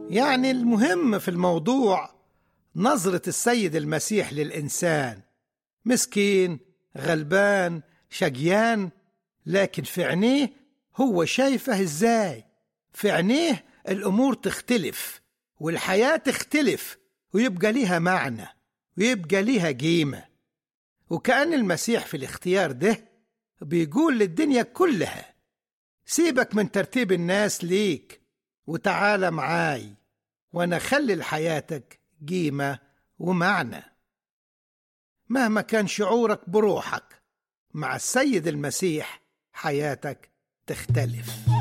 يعني المهم في الموضوع نظرة السيد المسيح للإنسان مسكين غلبان شقيان لكن في عينيه هو شايفه ازاي في عينيه الأمور تختلف والحياة تختلف ويبقى ليها معنى ويبقى ليها قيمة وكأن المسيح في الاختيار ده بيقول للدنيا كلها سيبك من ترتيب الناس ليك وتعالى معاي وانا خلي لحياتك قيمة ومعنى مهما كان شعورك بروحك مع السيد المسيح حياتك تختلف